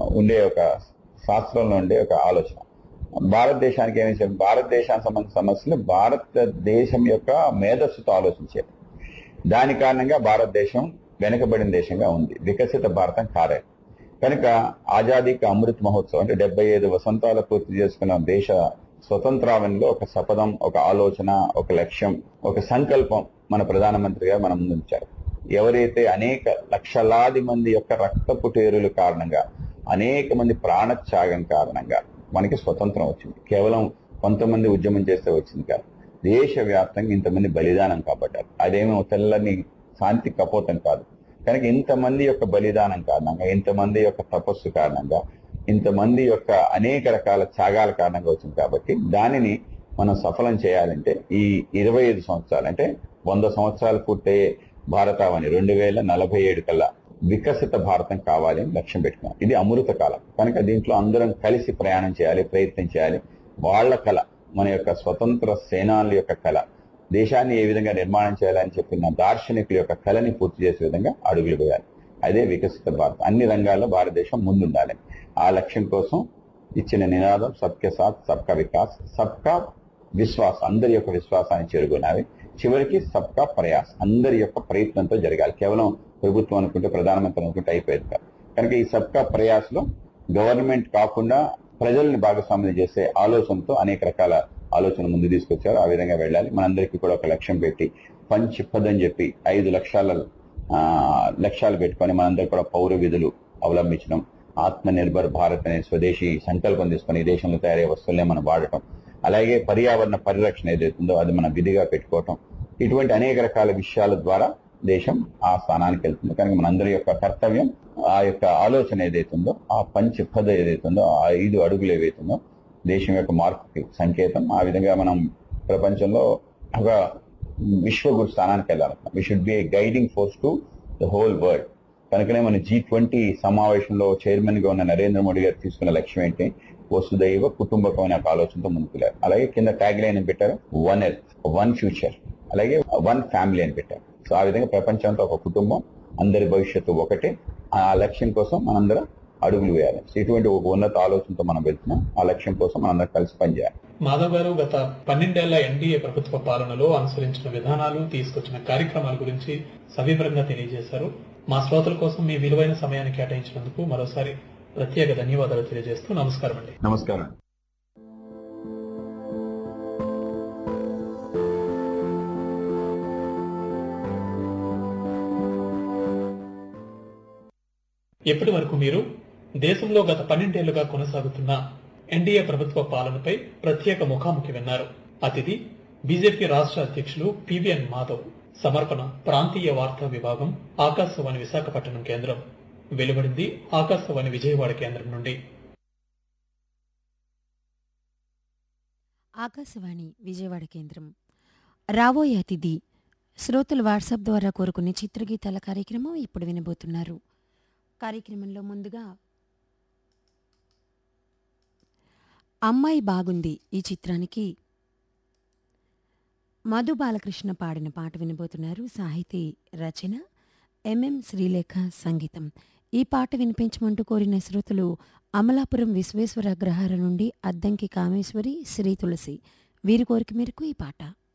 ఉండే ఒక శాస్త్రంలో ఉండే ఒక ఆలోచన భారతదేశానికి ఏమి చెప్పి భారతదేశానికి సంబంధించిన సమస్యలు భారతదేశం యొక్క మేధస్సుతో ఆలోచించేది దాని కారణంగా భారతదేశం వెనుకబడిన దేశంగా ఉంది వికసిత భారతం కాలేదు కనుక ఆజాదీకి అమృత్ మహోత్సవం అంటే డెబ్బై ఐదు వసంతాలు పూర్తి చేసుకున్న దేశ స్వతంత్రావనిలో ఒక శపథం ఒక ఆలోచన ఒక లక్ష్యం ఒక సంకల్పం మన ప్రధానమంత్రిగా మనం ముందుంచారు ఎవరైతే అనేక లక్షలాది మంది యొక్క రక్తపు టేరుల కారణంగా అనేక మంది ప్రాణత్యాగం కారణంగా మనకి స్వతంత్రం వచ్చింది కేవలం కొంతమంది ఉద్యమం చేస్తే వచ్చింది కాదు దేశవ్యాప్తంగా ఇంతమంది బలిదానం కాబట్టారు అదేమో తెల్లని శాంతి కపోతం కాదు కనుక ఇంతమంది యొక్క బలిదానం కారణంగా ఇంతమంది యొక్క తపస్సు కారణంగా ఇంతమంది యొక్క అనేక రకాల త్యాగాల కారణంగా వచ్చింది కాబట్టి దానిని మనం సఫలం చేయాలంటే ఈ ఇరవై ఐదు సంవత్సరాలు అంటే వంద సంవత్సరాలు పూర్తయ్యే భారతావని రెండు వేల నలభై ఏడు కల్లా వికసిత భారతం కావాలి అని లక్ష్యం పెట్టుకున్నాం ఇది అమృత కాలం కనుక దీంట్లో అందరం కలిసి ప్రయాణం చేయాలి ప్రయత్నం చేయాలి వాళ్ళ కళ మన యొక్క స్వతంత్ర సేనానుల యొక్క కళ దేశాన్ని ఏ విధంగా నిర్మాణం చేయాలని చెప్పిన దార్శనికుల యొక్క కళని పూర్తి చేసే విధంగా అడుగులు వేయాలి అదే వికసిత భారత్ అన్ని రంగాల్లో భారతదేశం ముందుండాలి ఆ లక్ష్యం కోసం ఇచ్చిన నినాదం సబ్కే సాత్ సబ్కా వికాస్ సబ్కా విశ్వాస్ అందరి యొక్క విశ్వాసాన్ని చేరుకున్నవి చివరికి సబ్కా ప్రయాస్ అందరి యొక్క ప్రయత్నంతో జరగాలి కేవలం ప్రభుత్వం అనుకుంటే ప్రధానమంత్రి అనుకుంటే అయిపోయేది కాదు కనుక ఈ సబ్కా ప్రయాస్ లో గవర్నమెంట్ కాకుండా ప్రజల్ని భాగస్వామ్యం చేసే ఆలోచనతో అనేక రకాల ఆలోచన ముందు తీసుకొచ్చారు ఆ విధంగా వెళ్ళాలి మనందరికీ కూడా ఒక లక్ష్యం పెట్టి పంచ్ పద్ అని చెప్పి ఐదు లక్షల ఆ, లక్ష్యాలు పెట్టుకొని మనందరూ కూడా పౌర విధులు అవలంబించడం ఆత్మ నిర్భర్ భారత్ అనే స్వదేశీ సంకల్పం తీసుకొని ఈ దేశంలో తయారయ్యే వస్తువులే మనం వాడటం అలాగే పర్యావరణ పరిరక్షణ ఏదైతుందో అది మనం విధిగా పెట్టుకోవటం ఇటువంటి అనేక రకాల విషయాల ద్వారా దేశం ఆ స్థానానికి వెళ్తుంది కనుక మనందరి యొక్క కర్తవ్యం ఆ యొక్క ఆలోచన ఏదైతుందో ఆ పంచ పద ఏదైతుందో ఆ ఐదు అడుగులు ఏవైతుందో దేశం యొక్క మార్పుకి సంకేతం ఆ విధంగా మనం ప్రపంచంలో ఒక విశ్వగురు స్థానానికి వెళ్ళాలి we should be a guiding force to the whole world కనుకనే మన జీ ట్వంటీ సమావేశంలో చైర్మన్ గా ఉన్న నరేంద్ర మోడీ గారు తీసుకున్న లక్ష్యం ఏంటి వసుదైవ కుటుంబకం అనే ఒక ఆలోచనతో ముందుకు వెళ్ళారు అలాగే కింద ట్యాగ్ లైన్ అని పెట్టారు వన్ ఎర్త్ వన్ ఫ్యూచర్ అలాగే వన్ ఫ్యామిలీ అని పెట్టారు సో ఆ విధంగా ప్రపంచంతో ఒక కుటుంబం అందరి భవిష్యత్తు ఒకటే ఆ లక్ష్యం కోసం మనందరం అడుగులు వేయాలి సో ఇటువంటి ఒక ఉన్నత ఆలోచనతో మనం వెళ్తున్నాం ఆ లక్ష్యం కోసం మనందరం కలిసి పనిచేయాలి మాధవ్ గారు గత పన్నెండేళ్ల ఎన్డీఏ ప్రభుత్వ పాలనలో అనుసరించిన విధానాలు తీసుకొచ్చిన కార్యక్రమాల గురించి సవివరంగా తెలియజేశారు మా శ్రోతల కోసం మీ విలువైన సమయాన్ని కేటాయించినందుకు మరోసారి ప్రత్యేక ధన్యవాదాలు తెలియజేస్తూ నమస్కారం అండి నమస్కారం ఇప్పటి వరకు మీరు దేశంలో గత పన్నెండేళ్లుగా కొనసాగుతున్న ఎన్డీఏ ప్రభుత్వ పాలనపై ప్రత్యేక ముఖాముఖి విన్నారు అతిథి బీజేపీ రాష్ట్ర అధ్యక్షులు పివిఎన్ మాధవ్ సమర్పణ ప్రాంతీయ వార్తా విభాగం ఆకాశవాణి విశాఖపట్నం కేంద్రం వెలువడింది ఆకాశవాణి విజయవాడ కేంద్రం నుండి ఆకాశవాణి విజయవాడ కేంద్రం రాబోయే అతిథి శ్రోతలు వాట్సాప్ ద్వారా కోరుకునే చిత్రగీతాల కార్యక్రమం ఇప్పుడు వినబోతున్నారు కార్యక్రమంలో ముందుగా అమ్మాయి బాగుంది ఈ చిత్రానికి మధు బాలకృష్ణ పాడిన పాట వినబోతున్నారు సాహితీ రచన ఎంఎం శ్రీలేఖ సంగీతం ఈ పాట వినిపించమంటూ కోరిన శ్రోతలు అమలాపురం విశ్వేశ్వర అగ్రహార నుండి అద్దంకి కామేశ్వరి శ్రీ తులసి వీరి కోరిక మేరకు ఈ పాట